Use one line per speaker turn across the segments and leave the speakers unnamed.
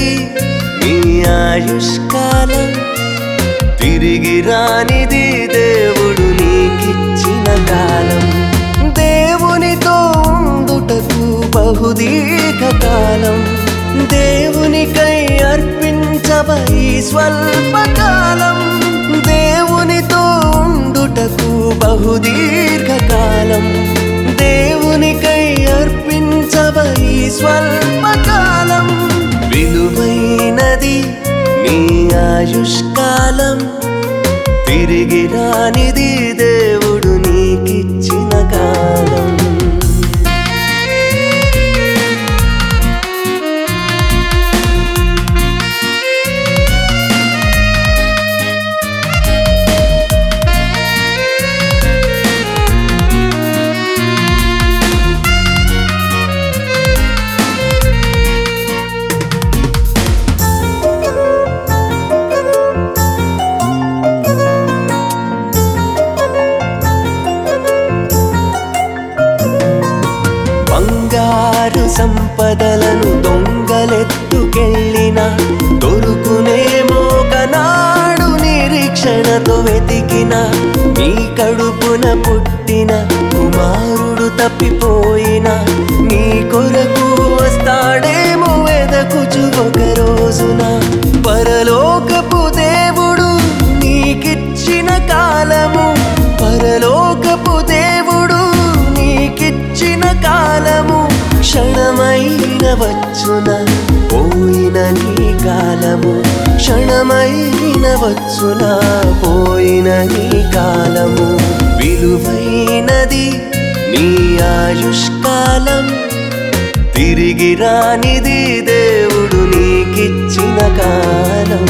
విలువైనది నీ ఆయుష్కాలం తిరిగి రానిది దేవుడు నీకిచ్చిన కాలం దేవునితో ఉండుటకు బహుదీర్ఘ కాలం దేవునికై అర్పించబై స్వల్పకాలం దేవునితో ఉండుటకు బహుదీర్ఘ కాలం దేవునికై అర్పించబై స్వల్పకాలం విలువైనది నీ ఆయుష్కాలం తిరిగి రానిది దేవుడు నీకిచ్చిన కాలం బంగారు సంపదలను దొంగలెత్తుకెళ్ళిన దొరుకునేమో కనాడు నిరీక్షణతో వెతికిన నీ కడుపున పుట్టిన కుమారుడు తప్పిపోయిన నీ కొరకు వస్తాడేమో వెదకుచు ఒక రోజున పరలోకపు దేవుడు నీకిచ్చిన కాలము పరలోకపు దేవుడు నీకిచ్చిన కాలము క్షణమైన వచ్చున పోయిన నీ కాలము క్షణమైన వచ్చున పోయిన నీ కాలము విలువైనది నీ ఆయుష్కాలం తిరిగి రానిది దేవుడు నీకిచ్చిన కాలం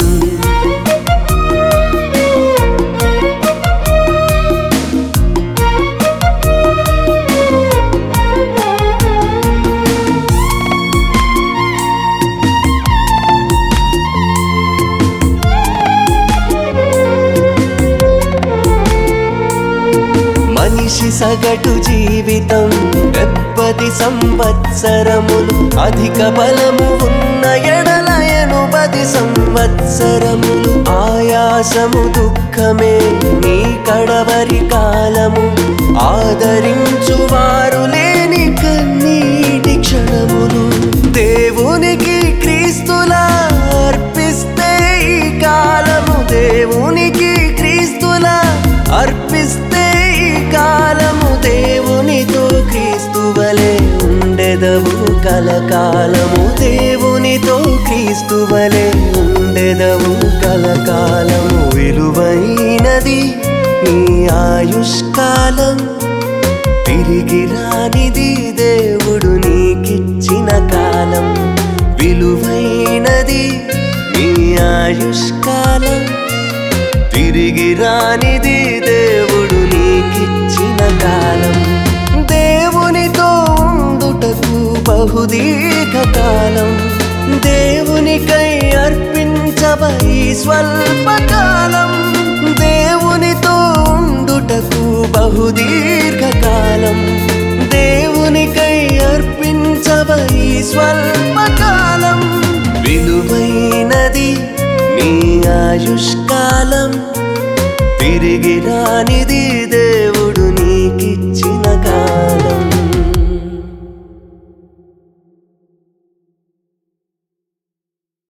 మనిషి సగటు జీవితం డెబ్బది సంవత్సరములు అధిక బలము ఉన్న ఎడలయను పది సంవత్సరములు ఆయాసము దుఃఖమే నీ కడవరి కాలము ఆదరించు వారు లేని కన్నీటి క్షణములు దేవునికి క్రీస్తులా అర్పిస్తే ఈ కాలము దేవునికి క్రీస్తులా అర్పిస్తే ఈ కాలము దేవునితో క్రీస్తువలే ఉండెదవు కలకాలము దేవునితో క్రీస్తువలే ఉండెదవు కలకాలము విలువైనది నీ ఆయుష్కాలం తిరిగి రానిది దేవుడు నీకిచ్చిన కాలం విలువైనది నీ ఆయుష్కాలం తిరిగి రానిది దేవుడు నీకిచ్చిన కాలం దేవునితో ఉండుటకు బహుదీర్ఘ కాలం దేవునికై అర్పించబై స్వల్పకాలం దేవునితో ఉండుటకు బహుదీర్ఘ కాలం దేవునికై అర్పించబై స్వల్పకాలం విలువైనది నీ ఆయుష్కాలం తిరిగి రానిది